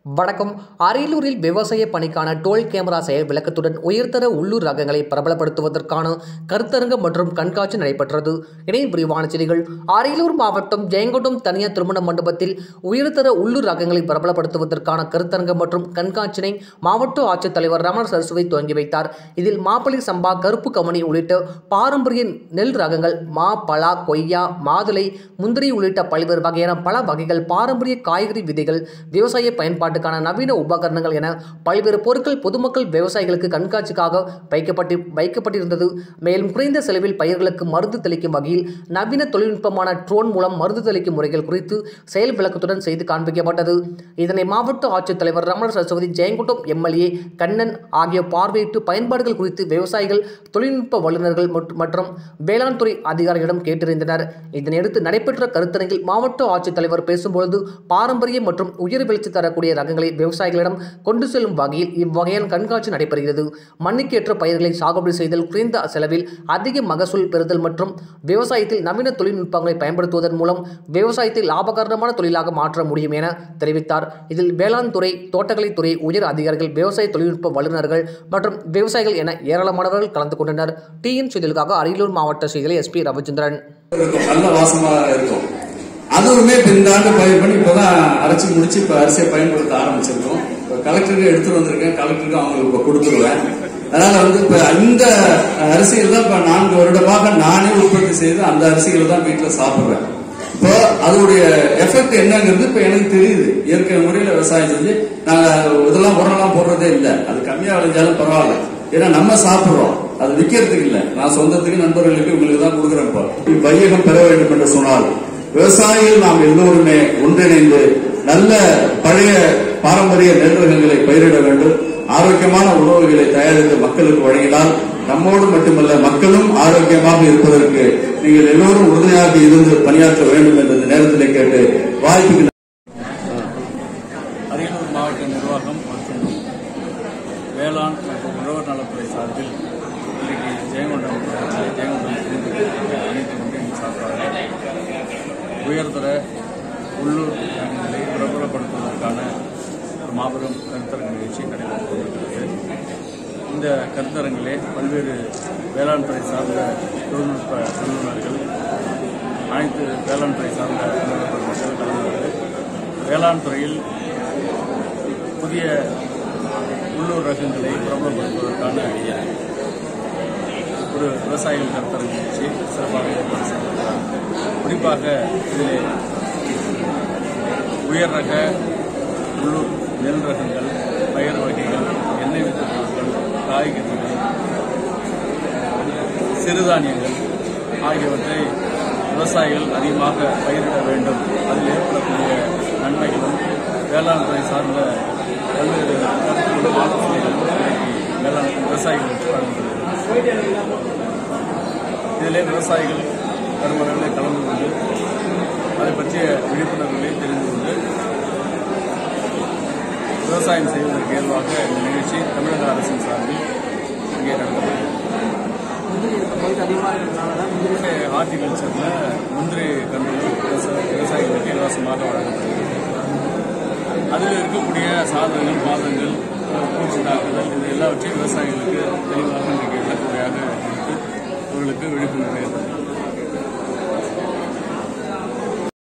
வணக்கம் அரியலூரில் விவசாய பணிக்கான டோல் கேமரா செயல் விளக்கத்துடன் உயர்தர உள்ளூர் ரகங்களை பிரபலப்படுத்துவதற்கான கருத்தரங்கம் மற்றும் கண்காட்சி நடைபெற்றது இணை விரிவான செய்திகள் அரியலூர் மாவட்டம் ஜெயங்கொண்டம் தனியார் திருமண மண்டபத்தில் உயர்தர உள்ளூர் ரகங்களை பிரபலப்படுத்துவதற்கான கருத்தரங்கம் மற்றும் கண்காட்சியினை மாவட்ட ஆட்சித்தலைவர் ரமண சரஸ்வதி துவங்கி வைத்தார் இதில் மாப்பிளை சம்பா கருப்பு கமனி உள்ளிட்ட பாரம்பரிய நெல் ரகங்கள் மா பலா கொய்யா மாதுளை முந்திரி உள்ளிட்ட பல்வேறு வகையான பல வகைகள் பாரம்பரிய காய்கறி விதைகள் விவசாய பயன்பாட்டுக்கான நவீன உபகரணங்கள் என பல்வேறு பொருட்கள் பொதுமக்கள் விவசாயிகளுக்கு கண்காட்சிக்காக வைக்கப்பட்டு வைக்கப்பட்டிருந்தது மேலும் குறைந்த செலவில் பயிர்களுக்கு மருந்து தெளிக்கும் வகையில் நவீன தொழில்நுட்பமான ட்ரோன் மூலம் மருந்து தெளிக்கும் முறைகள் குறித்து செயல் விளக்கத்துடன் செய்து காண்பிக்கப்பட்டது இதனை மாவட்ட ஆட்சித்தலைவர் ரமண சரஸ்வதி ஜெயங்கொண்டம் எம்எல்ஏ கண்ணன் ஆகிய பார்வையிட்டு பயன்பாடுகள் குறித்து விவசாயிகள் தொழில்நுட்ப வல்லுநர்கள் மற்றும்- மற்றும் வேளாண் துறை அதிகாரிகளிடம் கேட்டறிந்தனர் இதனையடுத்து நடைபெற்ற கருத்தரங்கில் மாவட்ட ஆட்சித்தலைவர் பேசும்பொழுது பாரம்பரிய மற்றும் உயர் விளைச்சி தரக்கூடிய ரகங்களை விவசாயிகளிடம் கொண்டு செல்லும் வகையில் இவ்வகையான கண்காட்சி நடைபெறுகிறது மண்ணுக்கேற்ற பயிர்களை சாகுபடி செய்தல் குறைந்த செலவில் அதிக மகசூல் பெறுதல் மற்றும் விவசாயத்தில் நவீன தொழில்நுட்பங்களை பயன்படுத்துவதன் மூலம் விவசாயத்தை லாபகரமான தொழிலாக மாற்ற முடியும் என தெரிவித்தார் இதில் வேளாண் துறை தோட்டக்கலைத்துறை உயர் அதிகாரிகள் விவசாய தொழில்நுட்ப வல்லுநர்கள் மற்றும் விவசாயிகள் என ஏராளமானவர்கள் கலந்து கொண்டனர் டிஎன் செய்திகளுக்காக அரியலூர் மாவட்ட செய்திகளை எஸ்பி ரவிச்சந்திரன் இருக்கும் நல்ல வாசமா இருக்கும் அதுவுமே இப்ப இந்த ஆண்டு பயிர் பண்ணி இப்பதான் அரைச்சு முடிச்சு இப்ப அரிசியை பயன்படுத்த ஆரம்பிச்சிருக்கோம் இப்ப கலெக்டருக்கு எடுத்துட்டு வந்திருக்கேன் கலெக்டருக்கு அவங்களுக்கு இப்ப கொடுத்துருவேன் அதனால வந்து இப்ப இந்த அரிசிகள் தான் இப்ப நான்கு வருடமாக நானே உற்பத்தி செய்து அந்த அரிசிகளை தான் வீட்டுல சாப்பிடுறேன் இப்போ அதோடைய எஃபெக்ட் என்னங்கிறது இப்ப எனக்கு தெரியுது இயற்கை முறையில விவசாயம் செஞ்சு நாங்க இதெல்லாம் உரம்லாம் போடுறதே இல்ல அது கம்மியா விளைஞ்சாலும் பரவாயில்ல ஏன்னா நம்ம சாப்பிடுறோம் அது விற்கிறதுக்கு இல்ல நான் சொந்தத்துக்கு நண்பர்களுக்கு உங்களுக்கு தான் கொடுக்குறேன் இப்போ வையகம் பெற வேண்டும் என்று சொன்னால் விவசாயிகள் நாம் எல்லோருமே ஒன்றிணைந்து நல்ல பழைய பாரம்பரிய நெல் ரகங்களை பயிரிட வேண்டும் ஆரோக்கியமான உணவுகளை தயாரித்து மக்களுக்கு வழங்கினால் நம்மோடு மட்டுமல்ல மக்களும் ஆரோக்கியமாக இருப்பதற்கு நீங்கள் எல்லோரும் உறுதியாக இருந்து பணியாற்ற வேண்டும் என்று இந்த நேரத்திலே கேட்டு வாய்ப்புக்கு அரியலூர் மாவட்ட நிர்வாகம் மற்றும் வேளாண் மற்றும் உழவர் நலத்துறை சார்பில் இன்றைக்கு ஜெயங்கொண்டம் ஜெயங்கொண்டம் அனைத்து ஒன்றியம் சார்பாக உயர்தர உள்ளூர் ரகங்களை பிரபலப்படுத்துவதற்கான ஒரு மாபெரும் கருத்தரங்க நிகழ்ச்சி நடைபெற்று கொண்டிருக்கிறது இந்த கருத்தரங்கிலே பல்வேறு வேளாண் துறை சார்ந்த தொழில்நுட்ப வல்லுநர்கள் அனைத்து வேளாண் துறை சார்ந்த நிறுவனங்கள் கலந்து கொண்டு வேளாண் துறையில் புதிய உள்ளூர் ரகங்களை பிரபலப்படுத்துவதற்கான ஒரு விவசாயிகள் கருத்தரங்கு நிகழ்ச்சி சிறப்பாக ஏற்பாடு செய்திருக்கிறார் குறிப்பாக இதிலே உயர் ரக உள்ளூர் நெல் ரகங்கள் பயிர் வகைகள் எண்ணெய் வித்து பொருட்கள் காய்கறிகள் சிறுதானியங்கள் ஆகியவற்றை விவசாயிகள் அதிகமாக பயிரிட வேண்டும் அதில் ஏற்படக்கூடிய நன்மைகளும் வேளாண் துறை சார்ந்த பல்வேறு கருத்துக்களும் ஆலோசனைகளும் இன்றைக்கு வேளாண் விவசாயிகளுக்கு வழங்குகிறது இதிலே விவசாயிகள் பெருமளவிலே கலந்து கொண்டு அதை பற்றிய விழிப்புணர்வுகளை தெரிந்து கொண்டு விவசாயம் செய்வதற்கு ஏதுவாக இந்த நிகழ்ச்சி தமிழக அரசின் சார்பில் இங்கே நடத்தப்படுகிறது ஹார்டிகல்ச்சரில் முந்திரி கன்றுகள் விவசாய விவசாயிகளுக்கு இலவசமாக வழங்கப்படுகிறது அதில் இருக்கக்கூடிய சாதனங்கள் பாதங்கள் பூச்சி தாக்குதல் இது எல்லாவற்றையும் விவசாயிகளுக்கு தெளிவாக இன்றைக்கு விளக்குறையாக கொடுத்து அவர்களுக்கு விழிப்புணர்வு ஏற்படுத்தும்